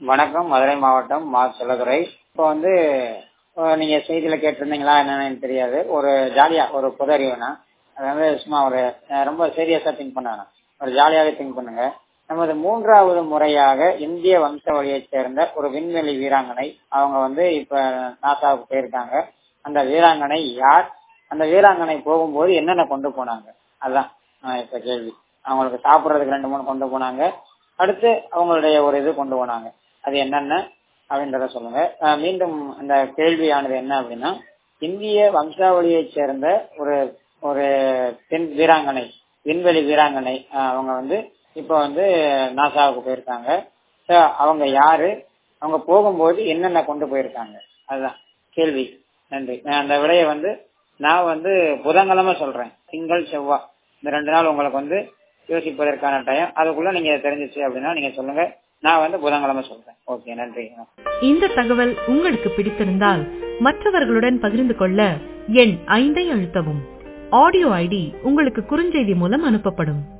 வணக்கம் மதுரை மாவட்டம் மா செல்லதுரை இப்போ வந்து அஹ், நீங்க செய்தியில கேட்டிருந்தீங்களா என்னன்னு எனக்கு தெரியாது ஒரு ஜாலியா ஒரு பொது அறிவுனா அது வந்து சும்மா ஒரு அஹ், ரொம்ப சீரியஸா திங்க் பண்ண வேணாம் ஒரு ஜாலியாவே திங்க் பண்ணுங்க நமது மூன்றாவது முறையாக இந்திய வம்சாவளியைச் சேர்ந்த ஒரு விண்வெளி வீராங்கனை அவங்க வந்து இப்ப நாசாவுக்கு போயிருக்காங்க அந்த வீராங்கனை யார் அந்த வீராங்கனை போகும்போது என்னென்ன கொண்டு போனாங்க அதுதான் அஹ், இப்ப கேள்வி அவங்களுக்கு சாப்பிடுறதுக்கு ரெண்டு மூணு கொண்டு போனாங்க அடுத்து அவங்களுடைய ஒரு இது கொண்டு போனாங்க அது என்னென்ன அப்படின்றத சொல்லுங்க அஹ் மீண்டும் அந்த கேள்வியானது என்ன அப்படின்னா இந்திய வம்சாவளியைச் சேர்ந்த ஒரு ஒரு பெண் வீராங்கனை விண்வெளி வீராங்கனை அஹ் அவங்க வந்து இப்போ வந்து நாசாவுக்கு போயிருக்காங்க So, அவங்க யாரு அவங்க போகும்போது என்னென்ன கொண்டு போயிருக்காங்க அதுதான் கேள்வி நன்றி நான் அந்த விடையை வந்து நான் வந்து புதன்கிழமை சொல்றேன் திங்கள் செவ்வாய் இந்த ரெண்டு நாள் உங்களுக்கு வந்து யோசிப்பதற்கான டைம் அதுக்குள்ள நீங்க தெரிஞ்சிச்சு அப்படின்னா நீங்க சொல்லுங்க நான் வந்து புதன்கிழமை சொல்றேன் ஓகே நன்றி இந்த தகவல் உங்களுக்கு பிடித்திருந்தால் மற்றவர்களுடன் பகிர்ந்து கொள்ள எண் ஐந்தை அழுத்தவும் ஆடியோ ஐடி உங்களுக்கு குறுஞ்செய்தி மூலம் அனுப்பப்படும்